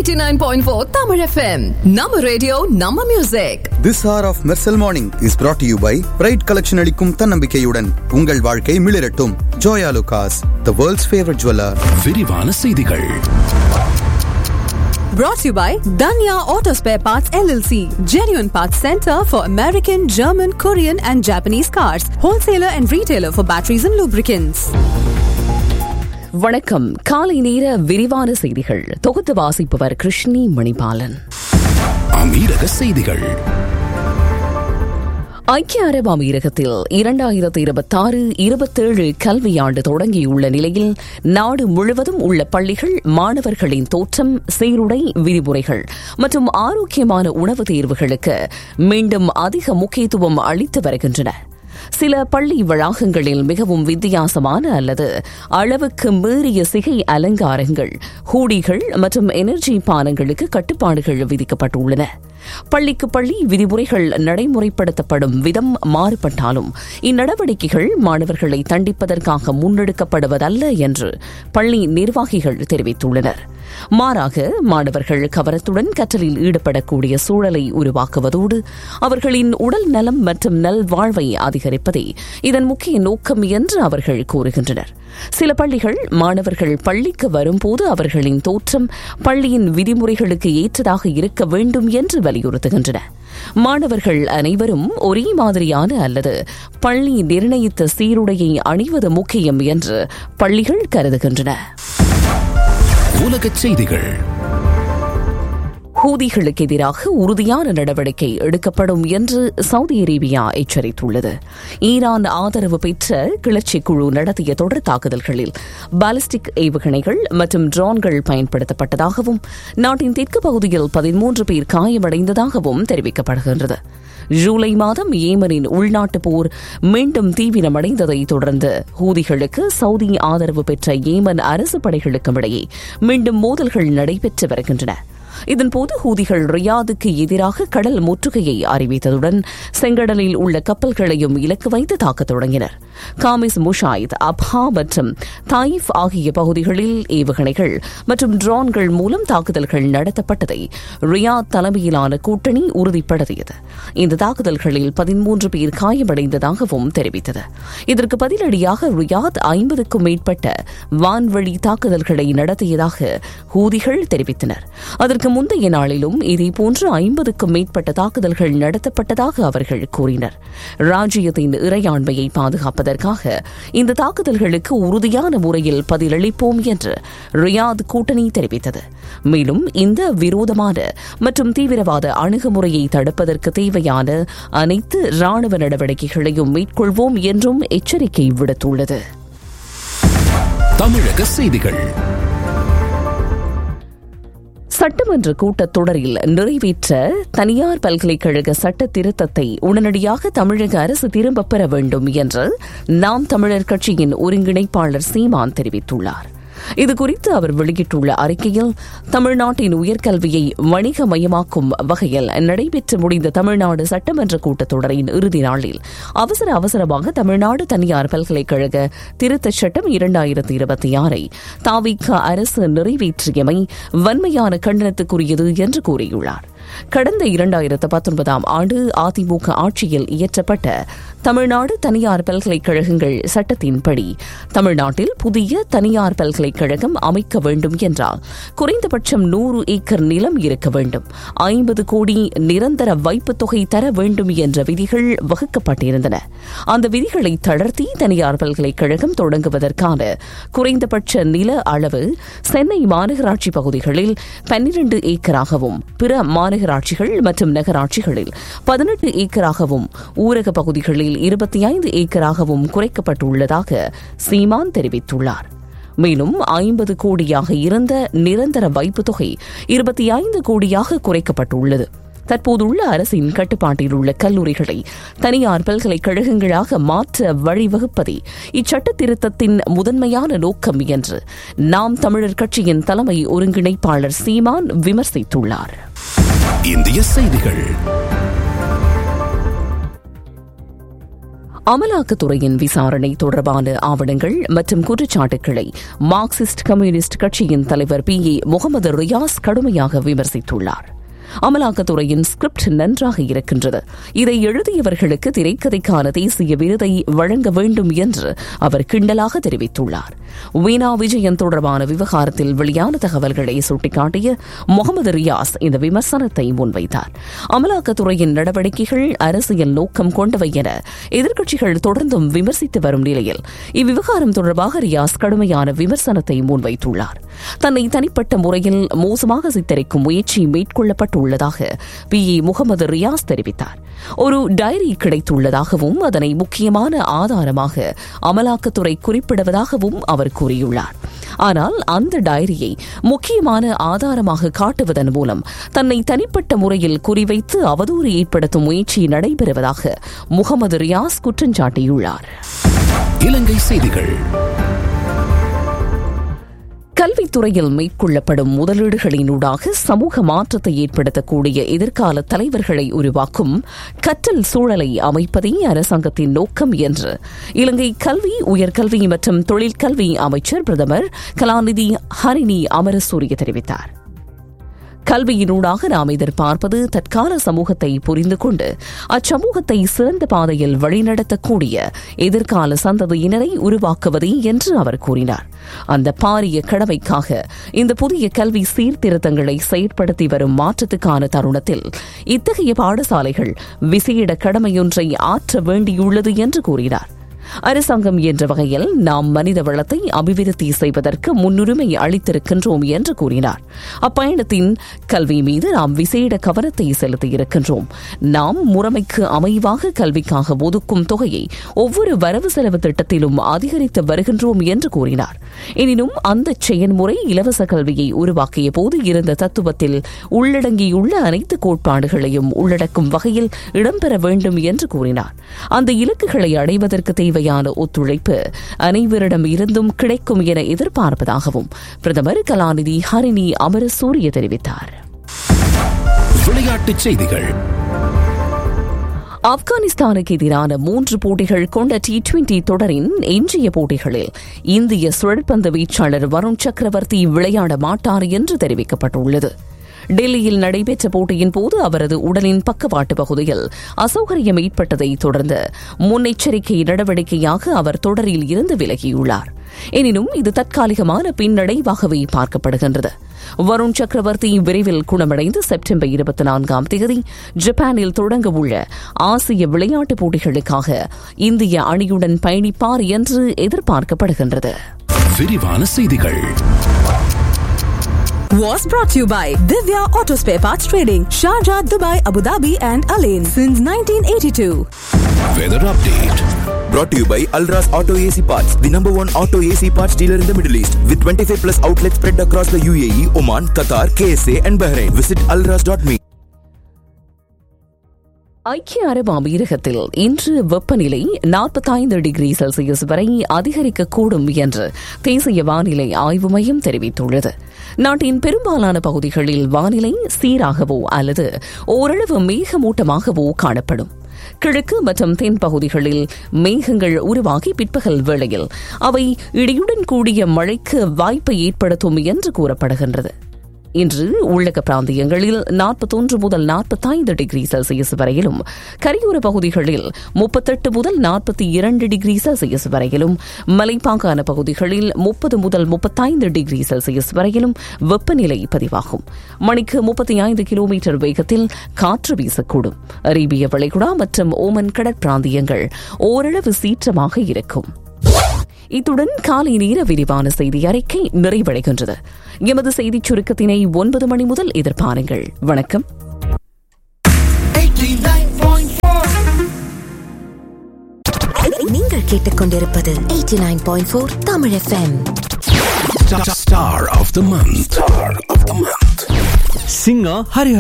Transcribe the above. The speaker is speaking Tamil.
89.4 Tamil FM. நம்ம ரேடியோ நம்ம music This hour of Mersal Morning is brought to you by Pride Collection அளிக்கும் தன்னம்பிக்கையுடன் உங்கள் வாழ்க்கை மிளிரட்டும் Joya லுகாஸ் the world's favorite jeweler விரிவான செய்திகள் brought to you by Danya Auto Spare Parts LLC. Genuine Parts Center for American, German, Korean and Japanese cars. Wholesaler and retailer for batteries and lubricants. வணக்கம் காலை நேர விரிவான செய்திகள் தொகுத்து வாசிப்பவர் கிருஷ்ணி மணிபாலன் அமீரக செய்திகள் ஐக்கிய அரபு அமீரகத்தில் இரண்டாயிரத்து இருபத்தாறு இருபத்தேழு கல்வியாண்டு தொடங்கியுள்ள நிலையில் நாடு முழுவதும் உள்ள பள்ளிகள் மாணவர்களின் தோற்றம் சீருடை விதிமுறைகள் மற்றும் ஆரோக்கியமான உணவு தேர்வுகளுக்கு மீண்டும் அதிக முக்கியத்துவம் அளித்து வருகின்றன சில பள்ளி வளாகங்களில் மிகவும் வித்தியாசமான அல்லது அளவுக்கு மீறிய சிகை அலங்காரங்கள் ஹூடிகள் மற்றும் எனர்ஜி பானங்களுக்கு கட்டுப்பாடுகள் விதிக்கப்பட்டுள்ளன பள்ளிக்கு பள்ளி விதிமுறைகள் நடைமுறைப்படுத்தப்படும் விதம் மாறுபட்டாலும் இந்நடவடிக்கைகள் மாணவர்களை தண்டிப்பதற்காக முன்னெடுக்கப்படுவதல்ல என்று பள்ளி நிர்வாகிகள் தெரிவித்துள்ளனர் மாறாக மாணவர்கள் கவனத்துடன் கற்றலில் ஈடுபடக்கூடிய சூழலை உருவாக்குவதோடு அவர்களின் உடல் நலம் மற்றும் நல்வாழ்வை அதிகரிப்பதே இதன் முக்கிய நோக்கம் என்று அவர்கள் கூறுகின்றனர் சில பள்ளிகள் மாணவர்கள் பள்ளிக்கு வரும்போது அவர்களின் தோற்றம் பள்ளியின் விதிமுறைகளுக்கு ஏற்றதாக இருக்க வேண்டும் என்று வலியுறுத்துகின்றன மாணவர்கள் அனைவரும் ஒரே மாதிரியான அல்லது பள்ளி நிர்ணயித்த சீருடையை அணிவது முக்கியம் என்று பள்ளிகள் கருதுகின்றன உலகச் செய்திகள் ஹூதிகளுக்கு எதிராக உறுதியான நடவடிக்கை எடுக்கப்படும் என்று சவுதி அரேபியா எச்சரித்துள்ளது ஈரான் ஆதரவு பெற்ற கிளர்ச்சி குழு நடத்திய தொடர் தாக்குதல்களில் பாலிஸ்டிக் ஏவுகணைகள் மற்றும் ட்ரோன்கள் பயன்படுத்தப்பட்டதாகவும் நாட்டின் தெற்கு பகுதியில் பதிமூன்று பேர் காயமடைந்ததாகவும் தெரிவிக்கப்படுகின்றது ஜூலை மாதம் ஏமனின் உள்நாட்டு போர் மீண்டும் தீவிரமடைந்ததை தொடர்ந்து ஹூதிகளுக்கு சவுதி ஆதரவு பெற்ற ஏமன் அரசு படைகளுக்கும் இடையே மீண்டும் மோதல்கள் நடைபெற்று வருகின்றன இதன்போது ஹூதிகள் ரியாதுக்கு எதிராக கடல் முற்றுகையை அறிவித்ததுடன் செங்கடலில் உள்ள கப்பல்களையும் இலக்கு வைத்து தாக்கத் தொடங்கினர் காமிஸ் முஷாயித் அப்ஹா மற்றும் தாயிஃப் ஆகிய பகுதிகளில் ஏவுகணைகள் மற்றும் ட்ரோன்கள் மூலம் தாக்குதல்கள் நடத்தப்பட்டதை ரியாத் தலைமையிலான கூட்டணி உறுதிப்படுத்தியது இந்த தாக்குதல்களில் பதிமூன்று பேர் காயமடைந்ததாகவும் தெரிவித்தது இதற்கு பதிலடியாக ரியாத் ஐம்பதுக்கும் மேற்பட்ட வான்வழி தாக்குதல்களை நடத்தியதாக ஹூதிகள் தெரிவித்தனர் அதற்கு முந்தைய நாளிலும் இதேபோன்று ஐம்பதுக்கும் மேற்பட்ட தாக்குதல்கள் நடத்தப்பட்டதாக அவர்கள் கூறினர் ராஜ்யத்தின் இறையாண்மையை பாதுகாப்பதற்காக இந்த தாக்குதல்களுக்கு உறுதியான முறையில் பதிலளிப்போம் என்று ரியாத் கூட்டணி தெரிவித்தது மேலும் இந்த விரோதமான மற்றும் தீவிரவாத அணுகுமுறையை தடுப்பதற்கு தேவையான அனைத்து ராணுவ நடவடிக்கைகளையும் மேற்கொள்வோம் என்றும் எச்சரிக்கை விடுத்துள்ளது தமிழக செய்திகள் சட்டமன்ற கூட்டத்தொடரில் நிறைவேற்ற தனியார் பல்கலைக்கழக சட்ட திருத்தத்தை உடனடியாக தமிழக அரசு திரும்பப் பெற வேண்டும் என்று நாம் தமிழர் கட்சியின் ஒருங்கிணைப்பாளர் சீமான் தெரிவித்துள்ளார் இதுகுறித்து அவர் வெளியிட்டுள்ள அறிக்கையில் தமிழ்நாட்டின் உயர்கல்வியை வணிகமயமாக்கும் வகையில் நடைபெற்று முடிந்த தமிழ்நாடு சட்டமன்ற கூட்டத்தொடரின் இறுதி நாளில் அவசர அவசரமாக தமிழ்நாடு தனியார் பல்கலைக்கழக திருத்தச் சட்டம் இரண்டாயிரத்தி இருபத்தி ஆறை தாவிக அரசு நிறைவேற்றியமை வன்மையான கண்டனத்துக்குரியது என்று கூறியுள்ளார் கடந்த இரண்டாயிரத்து பத்தொன்பதாம் ஆண்டு அதிமுக ஆட்சியில் இயற்றப்பட்ட தமிழ்நாடு தனியார் பல்கலைக்கழகங்கள் சட்டத்தின்படி தமிழ்நாட்டில் புதிய தனியார் பல்கலைக்கழகம் அமைக்க வேண்டும் என்றால் குறைந்தபட்சம் நூறு ஏக்கர் நிலம் இருக்க வேண்டும் ஐம்பது கோடி நிரந்தர வைப்புத் தொகை தர வேண்டும் என்ற விதிகள் வகுக்கப்பட்டிருந்தன அந்த விதிகளை தளர்த்தி தனியார் பல்கலைக்கழகம் தொடங்குவதற்கான குறைந்தபட்ச நில அளவு சென்னை மாநகராட்சி பகுதிகளில் பன்னிரண்டு ஏக்கராகவும் பிற மாநகராட்சிகள் மற்றும் நகராட்சிகளில் பதினெட்டு ஏக்கராகவும் ஊரக பகுதிகளில் இருபத்தி ஐந்து ஏக்கராகவும் குறைக்கப்பட்டுள்ளதாக சீமான் தெரிவித்துள்ளார் மேலும் ஐம்பது கோடியாக இருந்த நிரந்தர வைப்புத் தொகை இருபத்தி ஐந்து கோடியாக குறைக்கப்பட்டுள்ளது தற்போதுள்ள அரசின் கட்டுப்பாட்டில் உள்ள கல்லூரிகளை தனியார் பல்கலைக்கழகங்களாக மாற்ற வழிவகுப்பதே இச்சட்ட திருத்தத்தின் முதன்மையான நோக்கம் என்று நாம் தமிழர் கட்சியின் தலைமை ஒருங்கிணைப்பாளர் சீமான் விமர்சித்துள்ளார் இந்திய செய்திகள் அமலாக்கத்துறையின் விசாரணை தொடர்பான ஆவணங்கள் மற்றும் குற்றச்சாட்டுக்களை மார்க்சிஸ்ட் கம்யூனிஸ்ட் கட்சியின் தலைவர் பி ஏ முகமது ரியாஸ் கடுமையாக விமர்சித்துள்ளார் அமலாக்கத்துறையின் ஸ்கிரிப்ட் நன்றாக இருக்கின்றது இதை எழுதியவர்களுக்கு திரைக்கதைக்கான தேசிய விருதை வழங்க வேண்டும் என்று அவர் கிண்டலாக தெரிவித்துள்ளார் வீணா விஜயன் தொடர்பான விவகாரத்தில் வெளியான தகவல்களை சுட்டிக்காட்டிய முகமது ரியாஸ் இந்த விமர்சனத்தை முன்வைத்தார் அமலாக்கத்துறையின் நடவடிக்கைகள் அரசியல் நோக்கம் கொண்டவை என எதிர்க்கட்சிகள் தொடர்ந்தும் விமர்சித்து வரும் நிலையில் இவ்விவகாரம் தொடர்பாக ரியாஸ் கடுமையான விமர்சனத்தை முன்வைத்துள்ளார் தன்னை தனிப்பட்ட முறையில் மோசமாக சித்தரிக்கும் முயற்சி மேற்கொள்ளப்பட்டுள்ளதாக பி ஏ முகமது ரியாஸ் தெரிவித்தார் ஒரு டைரி கிடைத்துள்ளதாகவும் அதனை முக்கியமான ஆதாரமாக அமலாக்கத்துறை குறிப்பிடுவதாகவும் அவர் கூறியுள்ளார் ஆனால் அந்த டைரியை முக்கியமான ஆதாரமாக காட்டுவதன் மூலம் தன்னை தனிப்பட்ட முறையில் குறிவைத்து அவதூறு ஏற்படுத்தும் முயற்சி நடைபெறுவதாக முகமது ரியாஸ் குற்றஞ்சாட்டியுள்ளார் இலங்கை செய்திகள் கல்வித்துறையில் மேற்கொள்ளப்படும் முதலீடுகளினூடாக சமூக மாற்றத்தை ஏற்படுத்தக்கூடிய எதிர்கால தலைவர்களை உருவாக்கும் கற்றல் சூழலை அமைப்பதே அரசாங்கத்தின் நோக்கம் என்று இலங்கை கல்வி உயர்கல்வி மற்றும் தொழிற்கல்வி அமைச்சர் பிரதமர் கலாநிதி ஹரிணி அமரசூரிய தெரிவித்தார் கல்வியினூடாக நாம் எதிர்பார்ப்பது தற்கால சமூகத்தை புரிந்து கொண்டு அச்சமூகத்தை சிறந்த பாதையில் வழிநடத்தக்கூடிய எதிர்கால சந்ததியினரை உருவாக்குவதே என்று அவர் கூறினார் அந்த பாரிய கடமைக்காக இந்த புதிய கல்வி சீர்திருத்தங்களை செயற்படுத்தி வரும் மாற்றத்துக்கான தருணத்தில் இத்தகைய பாடசாலைகள் விசேட கடமையொன்றை ஆற்ற வேண்டியுள்ளது என்று கூறினார் அரசாங்கம் என்ற வகையில் நாம் மனித வளத்தை அபிவிருத்தி செய்வதற்கு முன்னுரிமை அளித்திருக்கின்றோம் என்று கூறினார் அப்பயணத்தின் கல்வி மீது நாம் விசேட கவனத்தை செலுத்தியிருக்கின்றோம் நாம் முறைமைக்கு அமைவாக கல்விக்காக ஒதுக்கும் தொகையை ஒவ்வொரு வரவு செலவு திட்டத்திலும் அதிகரித்து வருகின்றோம் என்று கூறினார் எனினும் அந்த செயல்முறை இலவச கல்வியை உருவாக்கிய போது இருந்த தத்துவத்தில் உள்ளடங்கியுள்ள அனைத்து கோட்பாடுகளையும் உள்ளடக்கும் வகையில் இடம்பெற வேண்டும் என்று கூறினார் அந்த இலக்குகளை அடைவதற்கு தேவையான ஒத்துழைப்பு அனைவரிடம் இருந்தும் கிடைக்கும் என எதிர்பார்ப்பதாகவும் பிரதமர் கலாநிதி ஹரிணி அமரசூரிய தெரிவித்தார் விளையாட்டுச் செய்திகள் ஆப்கானிஸ்தானுக்கு எதிரான மூன்று போட்டிகள் கொண்ட டி டுவெண்டி தொடரின் எஞ்சிய போட்டிகளில் இந்திய சுழற்பந்து வீச்சாளர் வருண் சக்கரவர்த்தி விளையாட மாட்டார் என்று தெரிவிக்கப்பட்டுள்ளது டெல்லியில் நடைபெற்ற போட்டியின் போது அவரது உடலின் பக்கவாட்டு பகுதியில் அசௌகரியம் ஏற்பட்டதை தொடர்ந்து முன்னெச்சரிக்கை நடவடிக்கையாக அவர் தொடரில் இருந்து விலகியுள்ளார் எனினும் இது தற்காலிகமான பின்னடைவாகவே பார்க்கப்படுகின்றது வருண் சக்கரவர்த்தி விரைவில் குணமடைந்து செப்டம்பர் இருபத்தி நான்காம் தேதி ஜப்பானில் தொடங்க உள்ள ஆசிய விளையாட்டுப் போட்டிகளுக்காக இந்திய அணியுடன் பயணிப்பார் என்று எதிர்பார்க்கப்படுகின்றது விரிவான செய்திகள் Was brought to you by Divya Auto Spare Parts Trading, Sharjah, Dubai, Abu Dhabi, and Alain since 1982. Weather update Brought to you by Alras Auto AC Parts, the number one auto AC parts dealer in the Middle East, with 25 plus outlets spread across the UAE, Oman, Qatar, KSA, and Bahrain. Visit alras.me. ஐக்கிய அரபு அமீரகத்தில் இன்று வெப்பநிலை நாற்பத்தைந்து டிகிரி செல்சியஸ் வரை அதிகரிக்கக்கூடும் என்று தேசிய வானிலை ஆய்வு மையம் தெரிவித்துள்ளது நாட்டின் பெரும்பாலான பகுதிகளில் வானிலை சீராகவோ அல்லது ஓரளவு மேகமூட்டமாகவோ காணப்படும் கிழக்கு மற்றும் தென் பகுதிகளில் மேகங்கள் உருவாகி பிற்பகல் வேளையில் அவை இடியுடன் கூடிய மழைக்கு வாய்ப்பை ஏற்படுத்தும் என்று கூறப்படுகின்றது இன்று உள்ளக பிராந்தியங்களில் நாற்பத்தொன்று முதல் நாற்பத்தைந்து டிகிரி செல்சியஸ் வரையிலும் கரையோர பகுதிகளில் முப்பத்தெட்டு முதல் நாற்பத்தி இரண்டு டிகிரி செல்சியஸ் வரையிலும் மலைப்பாங்கான பகுதிகளில் முப்பது முதல் முப்பத்தைந்து டிகிரி செல்சியஸ் வரையிலும் வெப்பநிலை பதிவாகும் மணிக்கு முப்பத்தி ஐந்து கிலோமீட்டர் வேகத்தில் காற்று வீசக்கூடும் அரேபிய வளைகுடா மற்றும் ஓமன் கடற்பிராந்தியங்கள் ஓரளவு சீற்றமாக இருக்கும் இத்துடன் காலை நேர விரிவான செய்தி அறிக்கை நிறைவடைகின்றது எமது செய்திச் சுருக்கத்தினை ஒன்பது மணி முதல் எதிர்பாருங்கள் வணக்கம் நீங்கள் கேட்டுக்கொண்டிருப்பது 89.4 Tamil F M Star of the month. Star of the month. singer Hari